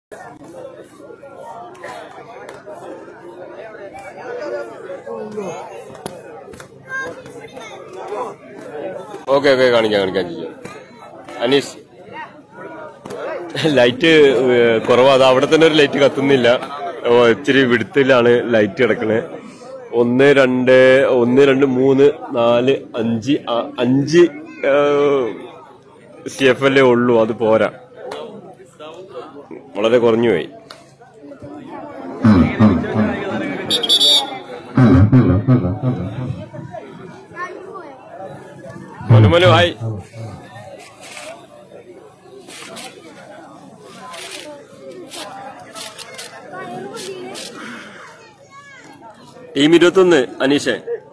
Okay okay കാണിക്കാം കാണിക്കാം Jijo Anees light കുറവാ അത് അവിടെ തന്നെ ഒരു ലൈറ്റ് കത്തുന്നില്ല ഓ, ഇച്ചിരി വിടുത്തിലാണ് ലൈറ്റ് കിടക്കണത് ഒന്ന് രണ്ട് ഒന്ന് രണ്ട് മൂന്ന് നാല് അഞ്ച് ആ, അഞ്ച് സി എഫ് എൽ ഉള്ളൂ അത് പോരാ വളരെ കുറഞ്ഞു പോയി മനു മനു ഹായ് ടീം ഇരുപത്തൊന്ന് അനീഷെ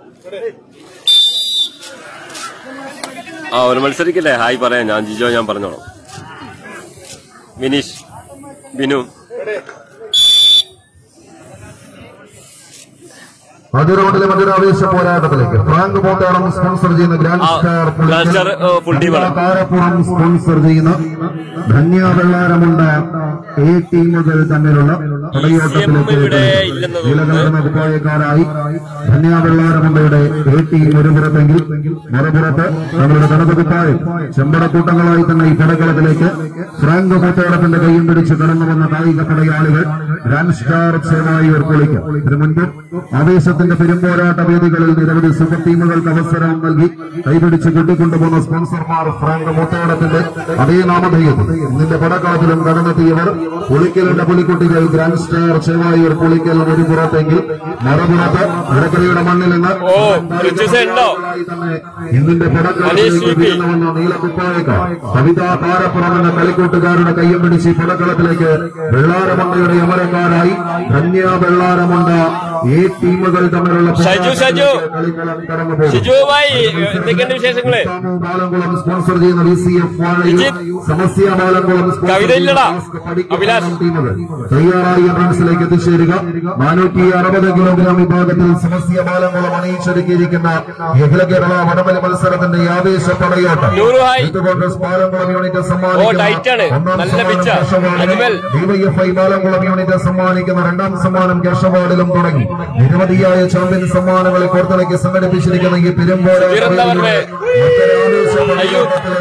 ആ ഒരു മത്സരിക്കല്ലേ ഹായ് പറയാം ഞാൻ ജിജോ ഞാൻ പറഞ്ഞോളാം വിനീഷ് ബിനു അതിറോഡിലെ മറ്റൊരാവേശ പോരാട്ടത്തിലേക്ക് ഫ്രാങ്ക് മോട്ടോളം സ്പോൺസർ ചെയ്യുന്ന ഗ്രാൻഡ് ആ, സ്റ്റാർ ഗ്രാൻഡ് സ്റ്റാർ, ഏ, full team ആണ്. താരപ്പുറം സ്പോൺസർ ചെയ്യുന്ന ധന്യ വെള്ളാരമുണ്ട എ ടീമുകൾ തമ്മിലുള്ള പടയോട്ടത്തിലേക്ക് ഇവിടെ ഇല്ലെന്ന് തോന്നുന്നു. നിലകലർന്ന കുപ്പായക്കാരായി ധന്യ വെള്ളാരമുണ്ടയുടെ എ ടീം ഒരു പുറത്തെങ്കിൽ മറുപുറത്ത് നമ്മുടെ കടത കുപ്പായം ചെമ്പടക്കൂട്ടങ്ങളായി തന്നെ ഈ പടക്കളത്തിലേക്ക് ഫ്രാങ്ക് മോട്ടോളത്തിന്റെ കൈയും പിടിച്ച് കടന്നു വന്ന കായിക പടയാളികൾ ഗ്രാൻഡ് സ്റ്റാർ സേവായൂർ പൊളിക്കും ഇതിനു മുൻപ് ആവേശത്തിന്റെ പെരുമ്പോരാട്ട വേദികളിൽ നിരവധി സൂപ്പർ ടീമുകൾക്ക് അവസരം നൽകി കൈപിടിച്ച് കൂട്ടിക്കൊണ്ടുപോകുന്ന സ്പോൺസർമാർ ഫ്രാങ്ക് മുത്തോടത്തിന്റെ അതേ നാമധേയത്തിൽ ഇന്നിന്റെ പടക്കളത്തിലും കടന്നെത്തിയവർ പുളിക്കലിന്റെ പുലിക്കുട്ടികൾ ഗ്രാൻഡ് സ്റ്റാർ ചെവായൂർ പുളിക്കൽ ഒരു പുറത്തെങ്കിൽ മറുപുറത്ത് ഇടക്കരയുടെ മണ്ണിൽ നിന്ന് ഓ, റിച്ചുസേ ഉണ്ടോ? തന്നെ ഇന്നിന്റെ അനീഷ് പടക്കളത്തിലേക്ക് വി പി. വീഴുന്ന വന്ന നീലക്കുപ്പായക്കാർ കവിതാ താരപ്പുറം എന്ന കളിക്കൂട്ടുകാരുടെ കയ്യും പിടിച്ച് ഈ പടക്കളത്തിലേക്ക് വെള്ളാരമണ്ടയുടെ അമരക്കാരായി ധന്യ വെള്ളാരമുണ്ട ഈ ടീമുകൾ തമ്മിലുള്ള ഷജു, ഷജു. കളിക്കളം കടന്നുപോകും ഷിജു ഭായ് എന്തൊക്കെയുണ്ട് വിശേഷങ്ങള് ബാലംകുളം സ്പോൺസർ ചെയ്യുന്ന V C F Vijith. Samasya Balamkulam sponsor കവിത ഇല്ലടാ. ചെയ്യുന്ന പഠിക്കുന്ന അഭിലാഷ്. ടീമുകൾ തയ്യാറായി റൺസിലേക്ക് എത്തിച്ചേരുക നാനൂറ്റി അറുപത് കിലോഗ്രാം വിഭാഗത്തിൽ സമസ്യ ബാലംകുളം അണിയിച്ചൊരുക്കിയിരിക്കുന്ന അഖില കേരള വടമലി മത്സരത്തിന്റെ ആവേശ പടയോട്ടം നൂറ് ഹായ്. യൂത്ത് കോൺഗ്രസ് ബാലംകുളം യൂണിറ്റ് ഓ, സമ്മാനിക്കുന്ന ടൈറ്റ് ആണ്. ഒന്നാം നല്ല സമ്മാനം പിച്ചാ. കേശവാടിനും അജ്മൽ. ഡിവൈഎഫ്ഐ ബാലംകുളം യൂണിറ്റ് സമ്മാനിക്കുന്ന രണ്ടാം സമ്മാനം കേശവാടിലും തുടങ്ങി നിരവധിയായ ചാമ്പ്യൻ സമ്മാനങ്ങളെ കോർത്തിണക്കി സംഘടിപ്പിച്ചിരിക്കുന്ന ഈ വീരന്തവർമ്മേ. അയ്യോ.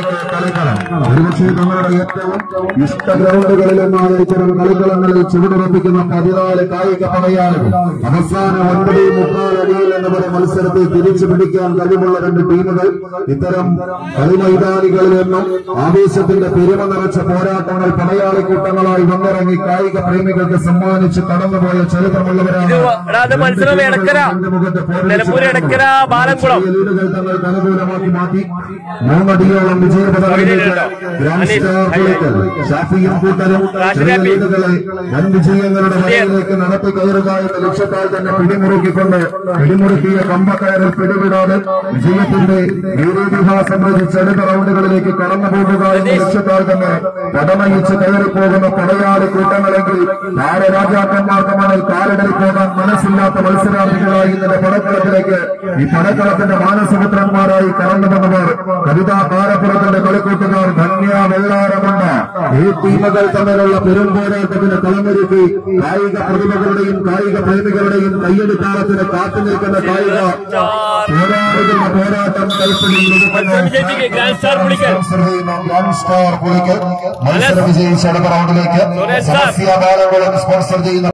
ഒരുപക്ഷെ തങ്ങളുടെ ഏറ്റവും ഇഷ്ട ഗ്രൗണ്ടുകളിലൊന്നായ ഇത്തരം കളിക്കളങ്ങളിൽ ചുവടുറപ്പിക്കുന്ന പതിനാല് കായിക പടയാളികൾ അവസാന ഒൻപത് മുക്കാൽ അടിയിൽ എന്നവരെ മത്സരത്തെ തിരിച്ചു പിടിക്കാൻ കഴിവുള്ള രണ്ട് ടീമുകൾ ഇത്തരം കളിമൈതാനികളിൽ നിന്നും ആവേശത്തിന്റെ പെരുമ നിറച്ച പോരാട്ടങ്ങൾ പടയാളി കൂട്ടങ്ങളായി വന്നിറങ്ങി കായിക പ്രേമികൾക്ക് സമ്മാനിച്ച് കടന്നുപോയ ചരിത്രമുള്ളവരാണ് ഇത് എടാ, അത് മത്സരം എടക്കര. നിലമ്പൂർ എടക്കര, ബാലംകുളം. ലീഡുകൾ തങ്ങൾക്ക് അനുകൂലമാക്കി മാറ്റി മൂന്നടിയോളം വിജയപഥങ്ങളിലേക്ക് ഗ്രാൻഡ് സ്റ്റാർ പുളിക്കൽ ഷാഫിയും കൂട്ടരും ചെറിയ ലീഡുകളെ വൻ വിജയങ്ങളുടെ വരയിലേക്ക് നടത്തി കയറുക എന്ന ലക്ഷ്യത്താൽ തന്നെ പിടിമുറുക്കിക്കൊണ്ട് പിടിമുറുക്കിയ കമ്പക്കയറിൽ പിടിവിടാതെ വിജയത്തിന്റെ വീരോതിഹാസം രചിച്ച അടുത്ത റൗണ്ടുകളിലേക്ക് കടന്നു പോകുക എന്ന ലക്ഷ്യത്താൽ തന്നെ പടമയിച്ച് കയറിപ്പോകുന്ന പടയാളി കൂട്ടങ്ങളെങ്കിൽ താരരാജാക്കന്മാർക്ക് മുന്നിൽ കാലിടറി പോകാൻ മനസ്സില്ലാത്ത മത്സരാർത്ഥികളായി ഇന്നലെ പടക്കളത്തിലേക്ക് ഈ പടക്കളത്തിന്റെ മാനസപുത്രന്മാരായി കടന്നു വന്നവർ കവിതാ കാരപ്പുറത്തിന്റെ കളിക്കൂട്ടുകാർ ധന്യ വെള്ളാരമുണ്ട് ഈ ടീമുകൾ തമ്മിലുള്ള പെരുമ്പോരാട്ടത്തിന് കളമൊരുക്കി കായിക പ്രതിഭകളുടെയും കായിക പ്രേമികളുടെയും കയ്യടിത്താളത്തിന് കാത്തു നിൽക്കുന്ന കായിക പോരാടുന്ന പോരാട്ടം കൽപ്പനയിൽ മത്സരം വിജയിച്ചിക്ക് grand star Pulikkal. Grand star Pulikkal മത്സരം വിജയിച്ച അടുത്ത റൗണ്ടിലേക്ക് സുരേഷ് സാർ. സമസ്യ ബാലകുളം സ്പോൺസർ ചെയ്യുന്ന